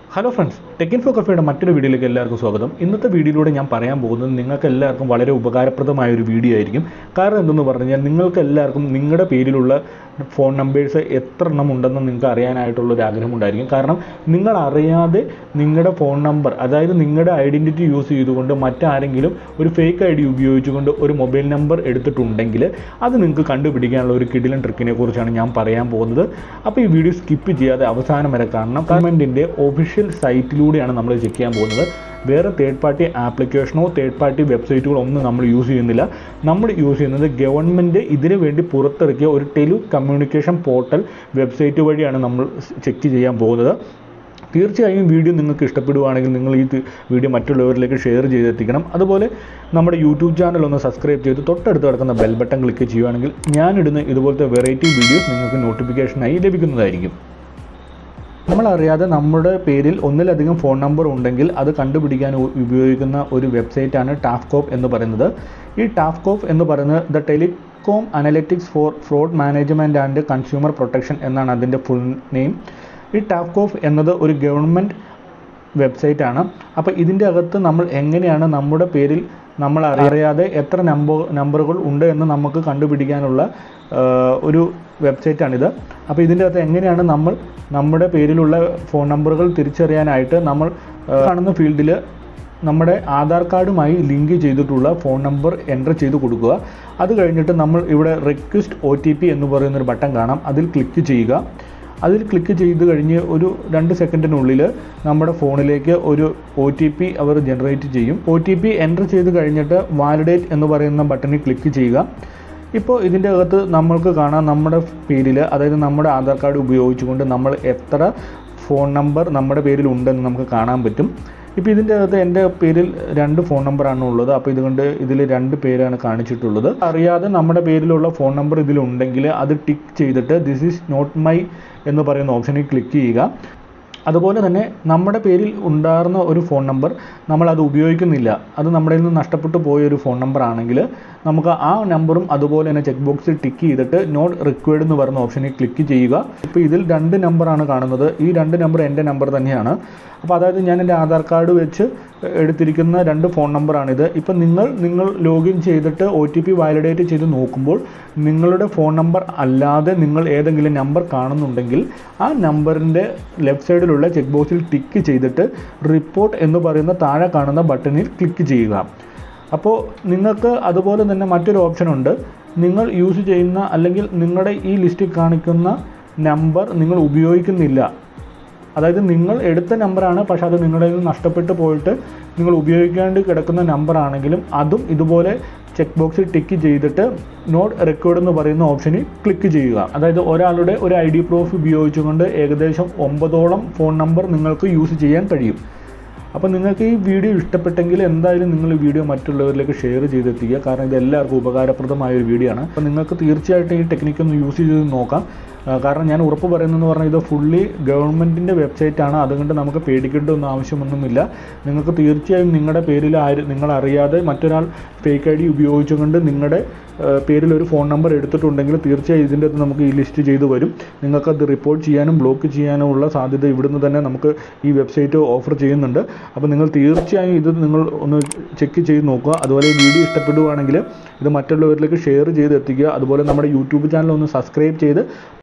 hello friends tech info കഫേയുടെ മറ്റൊരു വീഡിയോയിലേക്ക് എല്ലാവർക്കും സ്വാഗതം ഇന്നത്തെ വീഡിയോയിലൂടെ ഞാൻ പറയാൻ പോകുന്നത് നിങ്ങൾക്ക് എല്ലാവർക്കും വളരെ ഉപകാരപ്രദമായ ഒരു വീഡിയോ ആയിരിക്കും കാരണം എന്തെന്ന് പറഞ്ഞു കഴിഞ്ഞാൽ നിങ്ങൾക്ക് എല്ലാവർക്കും നിങ്ങളുടെ പേരിലുള്ള ഫോൺ നമ്പേഴ്സ് എത്ര എണ്ണം ഉണ്ടെന്ന് നിങ്ങൾക്ക് അറിയാനായിട്ടുള്ള ഒരു ആഗ്രഹം ഉണ്ടായിരിക്കും കാരണം നിങ്ങൾ അറിയാതെ നിങ്ങളുടെ ഫോൺ നമ്പർ അതായത് നിങ്ങളുടെ ഐഡൻറ്റിറ്റി യൂസ് ചെയ്തുകൊണ്ട് മറ്റാരെങ്കിലും ഒരു ഫേക്ക് ഐ ഡി ഉപയോഗിച്ചുകൊണ്ട് ഒരു മൊബൈൽ നമ്പർ എടുത്തിട്ടുണ്ടെങ്കിൽ അത് നിങ്ങൾക്ക് കണ്ടുപിടിക്കാനുള്ള ഒരു കിടിലൻ ട്രിക്കിനെ കുറിച്ചാണ് ഞാൻ പറയാൻ പോകുന്നത് അപ്പോൾ ഈ വീഡിയോ സ്കിപ്പ് ചെയ്യാതെ അവസാനം വരെ കാണണം ഗവൺമെൻറ്റിൻ്റെ ഒഫീഷ്യൽ സൈറ്റിലൂടെയാണ് നമ്മൾ ചെക്ക് ചെയ്യാൻ പോകുന്നത് വേറെ തേർഡ് പാർട്ടി ആപ്ലിക്കേഷനോ തേർഡ് പാർട്ടി വെബ്സൈറ്റുകളോ ഒന്നും നമ്മൾ യൂസ് ചെയ്യുന്നില്ല നമ്മൾ യൂസ് ചെയ്യുന്നത് ഗവൺമെൻറ് ഇതിനു വേണ്ടി പുറത്തിറക്കിയ ഒരു ടെലി കമ്മ്യൂണിക്കേഷൻ പോർട്ടൽ വെബ്സൈറ്റ് വഴിയാണ് നമ്മൾ ചെക്ക് ചെയ്യാൻ പോകുന്നത് തീർച്ചയായും വീഡിയോ നിങ്ങൾക്ക് ഇഷ്ടപ്പെടുവാണെങ്കിൽ നിങ്ങൾ ഈ തി- വീഡിയോ മറ്റുള്ളവരിലേക്ക് ഷെയർ ചെയ്തെത്തിക്കണം അതുപോലെ നമ്മുടെ യൂട്യൂബ് ചാനൽ ഒന്ന് സബ്സ്ക്രൈബ് ചെയ്ത് തൊട്ടടുത്ത് കിടക്കുന്ന ബെൽ ബട്ടൺ ക്ലിക്ക് ചെയ്യുവാണെങ്കിൽ ഞാനിടുന്ന ഇതുപോലത്തെ വെറൈറ്റി വീഡിയോസ് നിങ്ങൾക്ക് നോട്ടിഫിക്കേഷനായി ലഭിക്കുന്നതായിരിക്കും നമ്മളറിയാതെ നമ്മുടെ പേരിൽ ഒന്നിലധികം ഫോൺ നമ്പർ ഉണ്ടെങ്കിൽ അത് കണ്ടുപിടിക്കാൻ ഉ- ഉപയോഗിക്കുന്ന ഒരു വെബ്സൈറ്റാണ് ടാഫ്കോപ്പ് എന്ന് പറയുന്നത് ഈ ടാഫ്കോപ്പ് എന്ന് പറയുന്നത് the telecom analytics for fraud management and consumer protection എന്നാണ് അതിൻ്റെ ഫുൾ നെയിം ഈ ടാഫ്കോപ്പ് എന്നത് ഒരു ഗവൺമെൻറ് വെബ്സൈറ്റാണ് അപ്പോൾ ഇതിൻ്റെ അകത്ത് നമ്മൾ എങ്ങനെയാണ് നമ്മുടെ പേരിൽ നമ്മൾ അറിയാതെ എത്ര നമ്പർ നമ്പറുകൾ ഉണ്ട് എന്ന് നമുക്ക് കണ്ടുപിടിക്കാനുള്ള ആ, ഒരു വെബ്സൈറ്റാണിത് അപ്പോൾ ഇതിൻ്റെ അകത്ത് എങ്ങനെയാണ് നമ്മൾ നമ്മുടെ പേരിലുള്ള ഫോൺ നമ്പറുകൾ തിരിച്ചറിയാനായിട്ട് നമ്മൾ ആ, കാണുന്ന ഫീൽഡിൽ നമ്മുടെ ആധാർ കാർഡുമായി ലിങ്ക് ചെയ്തിട്ടുള്ള ഫോൺ നമ്പർ എൻ്റർ ചെയ്ത് കൊടുക്കുക അത് കഴിഞ്ഞിട്ട് നമ്മൾ ഇവിടെ റിക്വസ്റ്റ് ഒ ടി പി എന്ന് പറയുന്നൊരു ബട്ടൺ കാണാം അതിൽ ക്ലിക്ക് ചെയ്യുക അതിൽ ക്ലിക്ക് ചെയ്ത് കഴിഞ്ഞ് ഒരു രണ്ട് സെക്കൻഡിനുള്ളിൽ നമ്മുടെ ഫോണിലേക്ക് ഒരു ഒ ടി പി അവർ ജനറേറ്റ് ചെയ്യും ഒ ടി പി എൻ്റർ ചെയ്ത് കഴിഞ്ഞിട്ട് വാലിഡേറ്റ് എന്ന് പറയുന്ന ബട്ടണിൽ ക്ലിക്ക് ചെയ്യുക ഇപ്പോൾ ഇതിൻ്റെ അകത്ത് നമ്മൾക്ക് കാണാം നമ്മുടെ പേരിൽ അതായത് നമ്മുടെ ആധാർ കാർഡ് ഉപയോഗിച്ചുകൊണ്ട് നമ്മൾ എത്ര ഫോൺ നമ്പർ നമ്മുടെ പേരിൽ ഉണ്ടെന്ന് നമുക്ക് കാണാൻ പറ്റും ഇപ്പോൾ ഇതിൻ്റെ അകത്ത് എൻ്റെ പേരിൽ രണ്ട് ഫോൺ നമ്പറാണ് ഉള്ളത് അപ്പോൾ ഇതുകൊണ്ട് ഇതിൽ രണ്ട് പേരാണ് കാണിച്ചിട്ടുള്ളത് അറിയാതെ നമ്മുടെ പേരിലുള്ള ഫോൺ നമ്പർ ഇതിലുണ്ടെങ്കിൽ അത് ടിക്ക് ചെയ്തിട്ട് ദിസ് ഈസ് നോട്ട് മൈ എന്ന് പറയുന്ന ഓപ്ഷനിൽ ക്ലിക്ക് ചെയ്യുക അതുപോലെ തന്നെ നമ്മുടെ പേരിൽ ഉണ്ടായിരുന്ന ഒരു ഫോൺ നമ്പർ നമ്മൾ അത് ഉപയോഗിക്കുന്നില്ല അത് നമ്മുടെ നിന്ന് നഷ്ടപ്പെട്ടു പോയ ഒരു ഫോൺ നമ്പർ ആണെങ്കിൽ നമുക്ക് ആ നമ്പറും അതുപോലെ തന്നെ ചെക്ക് ബോക്സിൽ ടിക്ക് ചെയ്തിട്ട് നോട്ട് റിക്വയർഡ് എന്ന് പറയുന്ന ഓപ്ഷനിൽ ക്ലിക്ക് ചെയ്യുക ഇപ്പോൾ ഇതിൽ രണ്ട് നമ്പറാണ് കാണുന്നത് ഈ രണ്ട് നമ്പർ എൻ്റെ നമ്പർ തന്നെയാണ് അപ്പോൾ അതായത് ഞാൻ എൻ്റെ ആധാർ കാർഡ് വെച്ച് എടുത്തിരിക്കുന്ന രണ്ട് ഫോൺ നമ്പറാണിത് ഇപ്പം നിങ്ങൾ നിങ്ങൾ ലോഗിൻ ചെയ്തിട്ട് ഒ ടി പി വാലിഡേറ്റ് ചെയ്ത് നോക്കുമ്പോൾ നിങ്ങളുടെ ഫോൺ നമ്പർ അല്ലാതെ നിങ്ങൾ ഏതെങ്കിലും നമ്പർ കാണുന്നുണ്ടെങ്കിൽ ആ നമ്പറിൻ്റെ ലെഫ്റ്റ് സൈഡിലുള്ള ചെക്ക് ബോക്സിൽ ടിക്ക് ചെയ്തിട്ട് റിപ്പോർട്ട് എന്ന് പറയുന്ന താഴെ കാണുന്ന ബട്ടണിൽ ക്ലിക്ക് ചെയ്യുക അപ്പോൾ നിങ്ങൾക്ക് അതുപോലെ തന്നെ മറ്റൊരു ഓപ്ഷൻ ഉണ്ട് നിങ്ങൾ യൂസ് ചെയ്യുന്ന അല്ലെങ്കിൽ നിങ്ങളുടെ ഈ ലിസ്റ്റിൽ കാണിക്കുന്ന നമ്പർ നിങ്ങൾ ഉപയോഗിക്കുന്നില്ല അതായത് നിങ്ങൾ എടുത്ത നമ്പറാണ് പക്ഷെ അത് നിങ്ങളുടെ നിന്ന് നഷ്ടപ്പെട്ടു പോയിട്ട് നിങ്ങൾ ഉപയോഗിക്കാണ്ട് കിടക്കുന്ന നമ്പർ ആണെങ്കിലും അതും ഇതുപോലെ ചെക്ക് ബോക്സിൽ ടിക്ക് ചെയ്തിട്ട് നോട്ട് റെക്കോർഡ് എന്ന് പറയുന്ന ഓപ്ഷനിൽ ക്ലിക്ക് ചെയ്യുക അതായത് ഒരാളുടെ ഒരു ഐ ഡി പ്രൂഫ് ഉപയോഗിച്ചുകൊണ്ട് ഏകദേശം ഒമ്പതോളം ഫോൺ നമ്പർ നിങ്ങൾക്ക് യൂസ് ചെയ്യാൻ കഴിയും അപ്പോൾ നിങ്ങൾക്ക് ഈ വീഡിയോ ഇഷ്ടപ്പെട്ടെങ്കിൽ എന്തായാലും നിങ്ങൾ ഈ വീഡിയോ മറ്റുള്ളവരിലേക്ക് ഷെയർ ചെയ്തെത്തിക്കുക കാരണം ഇത് എല്ലാവർക്കും ഉപകാരപ്രദമായ ഒരു വീഡിയോ ആണ് അപ്പോൾ നിങ്ങൾക്ക് തീർച്ചയായിട്ടും ഈ ടെക്നിക്ക് ഒന്ന് യൂസ് ചെയ്ത് നോക്കാം ആ, കാരണം ഞാൻ ഉറപ്പ് പറയുന്നതെന്ന് പറഞ്ഞാൽ ഇത് ഫുള്ളി ഗവൺമെൻറ്റിൻ്റെ വെബ്സൈറ്റാണ് അതുകൊണ്ട് നമുക്ക് പേടിക്കേണ്ട ഒന്നും ആവശ്യമൊന്നുമില്ല നിങ്ങൾക്ക് തീർച്ചയായും നിങ്ങളുടെ പേരിൽ ആര് നിങ്ങൾ അറിയാതെ മറ്റൊരാൾ ഫേക്ക് ഐ ഡി ഉപയോഗിച്ചുകൊണ്ട് നിങ്ങളുടെ ആ, പേരിൽ ഒരു ഫോൺ നമ്പർ എടുത്തിട്ടുണ്ടെങ്കിൽ തീർച്ചയായും ഇതിൻ്റെ അകത്ത് നമുക്ക് ഈ ലിസ്റ്റ് ചെയ്ത് വരും നിങ്ങൾക്കത് റിപ്പോർട്ട് ചെയ്യാനും ബ്ലോക്ക് ചെയ്യാനും ഉള്ള സാധ്യത ഇവിടുന്ന് തന്നെ നമുക്ക് ഈ വെബ്സൈറ്റ് ഓഫർ ചെയ്യുന്നുണ്ട് അപ്പോൾ നിങ്ങൾ തീർച്ചയായും ഇത് നിങ്ങൾ ഒന്ന് ചെക്ക് ചെയ്ത് നോക്കുക അതുപോലെ ഈ വീഡിയോ ഇഷ്ടപ്പെടുകയാണെങ്കിൽ ഇത് മറ്റുള്ളവരിലേക്ക് ഷെയർ ചെയ്ത് എത്തിക്കുക അതുപോലെ നമ്മുടെ യൂട്യൂബ് ചാനൽ ഒന്ന് സബ്സ്ക്രൈബ് ചെയ്ത്